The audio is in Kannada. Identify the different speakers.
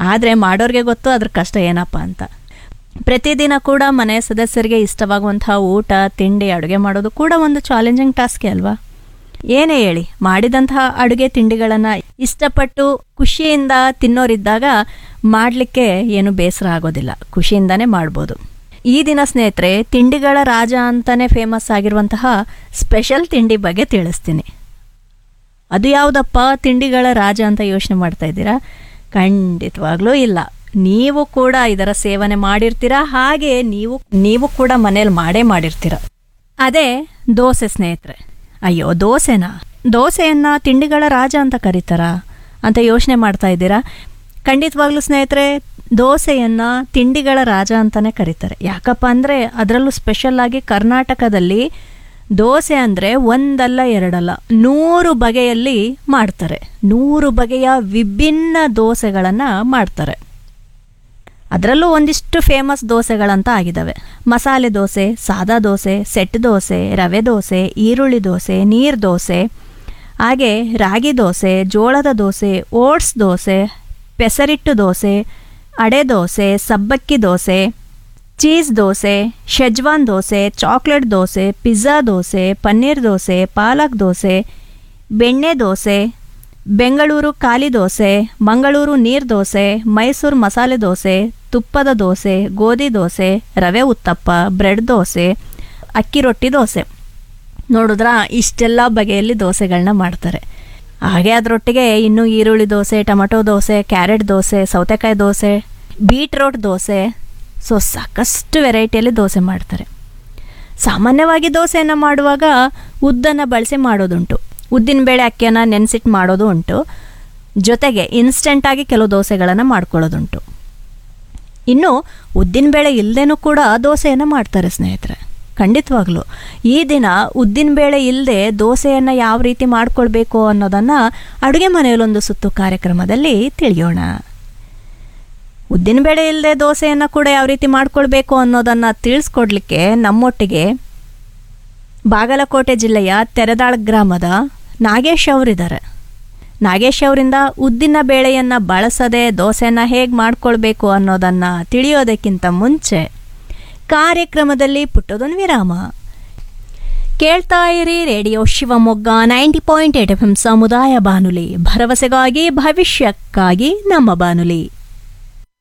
Speaker 1: ಆದರೆ ಮಾಡೋರಿಗೆ ಗೊತ್ತು ಅದ್ರ ಕಷ್ಟ ಏನಪ್ಪ ಅಂತ ಪ್ರತಿದಿನ ಕೂಡ ಮನೆಯ ಸದಸ್ಯರಿಗೆ ಇಷ್ಟವಾಗುವಂತಹ ಊಟ ತಿಂಡಿ ಅಡುಗೆ ಮಾಡೋದು ಕೂಡ ಒಂದು ಚಾಲೆಂಜಿಂಗ್ ಟಾಸ್ಕೇ ಅಲ್ವಾ ಏನೇ ಹೇಳಿ ಮಾಡಿದಂತಹ ಅಡುಗೆ ತಿಂಡಿಗಳನ್ನು ಇಷ್ಟಪಟ್ಟು ಖುಷಿಯಿಂದ ತಿನ್ನೋರಿದ್ದಾಗ ಮಾಡಲಿಕ್ಕೆ ಏನು ಬೇಸರ ಆಗೋದಿಲ್ಲ ಖುಷಿಯಿಂದನೇ ಮಾಡ್ಬೋದು ಈ ದಿನ ಸ್ನೇಹಿತರೆ ತಿಂಡಿಗಳ ರಾಜ ಅಂತಾನೆ ಫೇಮಸ್ ಆಗಿರುವಂತಹ ಸ್ಪೆಷಲ್ ತಿಂಡಿ ಬಗ್ಗೆ ತಿಳಿಸ್ತೀನಿ ಅದು ಯಾವುದಪ್ಪ ತಿಂಡಿಗಳ ರಾಜ ಅಂತ ಯೋಚನೆ ಮಾಡ್ತಾ ಇದ್ದೀರಾ ಖಂಡಿತವಾಗ್ಲೂ ಇಲ್ಲ ನೀವು ಕೂಡ ಇದರ ಸೇವನೆ ಮಾಡಿರ್ತೀರಾ ಹಾಗೆ ನೀವು ನೀವು ಕೂಡ ಮನೇಲಿ ಮಾಡೇ ಮಾಡಿರ್ತೀರ ಅದೇ ದೋಸೆ ಸ್ನೇಹಿತರೆ ಅಯ್ಯೋ ದೋಸೆನಾ ದೋಸೆಯನ್ನ ತಿಂಡಿಗಳ ರಾಜ ಅಂತ ಕರೀತಾರಾ ಅಂತ ಯೋಚನೆ ಮಾಡ್ತಾ ಇದ್ದೀರಾ ಖಂಡಿತವಾಗ್ಲೂ ಸ್ನೇಹಿತರೆ ದೋಸೆಯನ್ನ ತಿಂಡಿಗಳ ರಾಜ ಅಂತಾನೆ ಕರೀತಾರೆ ಯಾಕಪ್ಪ ಅಂದರೆ ಅದರಲ್ಲೂ ಸ್ಪೆಷಲ್ ಆಗಿ ಕರ್ನಾಟಕದಲ್ಲಿ ದೋಸೆ ಅಂದರೆ ಒಂದಲ್ಲ ಎರಡಲ್ಲ ನೂರು ಬಗೆಯಲ್ಲಿ ಮಾಡ್ತಾರೆ ನೂರು ಬಗೆಯ ವಿಭಿನ್ನ ದೋಸೆಗಳನ್ನು ಮಾಡ್ತಾರೆ ಅದರಲ್ಲೂ ಒಂದಿಷ್ಟು ಫೇಮಸ್ ದೋಸೆಗಳಂತ ಆಗಿದ್ದಾವೆ ಮಸಾಲೆ ದೋಸೆ ಸಾದಾ ದೋಸೆ ಸೆಟ್ ದೋಸೆ ರವೆ ದೋಸೆ ಈರುಳ್ಳಿ ದೋಸೆ ನೀರು ದೋಸೆ ಹಾಗೆ ರಾಗಿ ದೋಸೆ ಜೋಳದ ದೋಸೆ ಓಟ್ಸ್ ದೋಸೆ ಪೆಸರಿಟ್ಟು ದೋಸೆ ಅಡೆ ದೋಸೆ ಸಬ್ಬಕ್ಕಿ dosa cheese dosa Schezwan dosa chocolate dosa pizza dosa paneer dosa palak dosa ಬೆಣ್ಣೆ ದೋಸೆ ಬೆಂಗಳೂರು ಖಾಲಿ ದೋಸೆ ಮಂಗಳೂರು ನೀರು ದೋಸೆ ಮೈಸೂರು ಮಸಾಲೆ ದೋಸೆ ತುಪ್ಪದ ದೋಸೆ ಗೋಧಿ ದೋಸೆ ರವೆ ಉತ್ತಪ್ಪ ಬ್ರೆಡ್ ದೋಸೆ ಅಕ್ಕಿ ರೊಟ್ಟಿ ದೋಸೆ ನೋಡಿದ್ರ ಇಷ್ಟೆಲ್ಲ ಬಗೆಯಲ್ಲಿ ದೋಸೆಗಳನ್ನ ಮಾಡ್ತಾರೆ ಹಾಗೆ ಅದರೊಟ್ಟಿಗೆ ಇನ್ನೂ ಈರುಳ್ಳಿ ದೋಸೆ ಟೊಮಟೊ ದೋಸೆ ಕ್ಯಾರೆಟ್ ದೋಸೆ ಸೌತೆಕಾಯಿ ದೋಸೆ ಬೀಟ್ರೋಟ್ ದೋಸೆ ಸೊ ಸಾಕಷ್ಟು ವೆರೈಟಿಯಲ್ಲಿ ದೋಸೆ ಮಾಡ್ತಾರೆ ಸಾಮಾನ್ಯವಾಗಿ ದೋಸೆಯನ್ನು ಮಾಡುವಾಗ ಉದ್ದನ್ನು ಬಳಸಿ ಮಾಡೋದುಂಟು ಉದ್ದಿನಬೇಳೆ ಅಕ್ಕಿಯನ್ನು ನೆನೆಸಿಟ್ಟು ಮಾಡೋದು ಉಂಟು ಜೊತೆಗೆ ಇನ್ಸ್ಟೆಂಟಾಗಿ ಕೆಲವು ದೋಸೆಗಳನ್ನು ಮಾಡ್ಕೊಳ್ಳೋದುಂಟು ಇನ್ನು ಉದ್ದಿನಬೇಳೆ ಇಲ್ಲದೇನೂ ಕೂಡ ದೋಸೆಯನ್ನು ಮಾಡ್ತಾರೆ ಸ್ನೇಹಿತರೆ ಖಂಡಿತವಾಗ್ಲೂ ಈ ದಿನ ಉದ್ದಿನಬೇಳೆ ಇಲ್ಲದೆ ದೋಸೆಯನ್ನು ಯಾವ ರೀತಿ ಮಾಡ್ಕೊಳ್ಬೇಕು ಅನ್ನೋದನ್ನು ಅಡುಗೆ ಮನೆಯಲ್ಲೊಂದು ಸುತ್ತು ಕಾರ್ಯಕ್ರಮದಲ್ಲಿ ತಿಳಿಯೋಣ ಉದ್ದಿನಬೇಳೆ ಇಲ್ಲದೆ ದೋಸೆಯನ್ನು ಕೂಡ ಯಾವ ರೀತಿ ಮಾಡ್ಕೊಳ್ಬೇಕು ಅನ್ನೋದನ್ನು ತಿಳಿಸ್ಕೊಡ್ಲಿಕ್ಕೆ ನಮ್ಮೊಟ್ಟಿಗೆ ಬಾಗಲಕೋಟೆ ಜಿಲ್ಲೆಯ ತೆರೆದಾಳ ಗ್ರಾಮದ ನಾಗೇಶ್ ಅವರಿದ್ದಾರೆ ನಾಗೇಶ್ ಅವರಿಂದ ಉದ್ದಿನ ಬೇಳೆಯನ್ನು ಬಳಸದೆ ದೋಸೆನ ಹೇಗೆ ಮಾಡ್ಕೊಳ್ಬೇಕು ಅನ್ನೋದನ್ನು ತಿಳಿಯೋದಕ್ಕಿಂತ ಮುಂಚೆ ಕಾರ್ಯಕ್ರಮದಲ್ಲಿ ಪುಟ್ಟದೊಂದು ವಿರಾಮ ಕೇಳ್ತಾ ಇರಿ radio Shivamogga ninety point eight F M ಸಮುದಾಯ ಬಾನುಲಿ ಭರವಸೆಗಾಗಿ ಭವಿಷ್ಯಕ್ಕಾಗಿ ನಮ್ಮ ಬಾನುಲಿ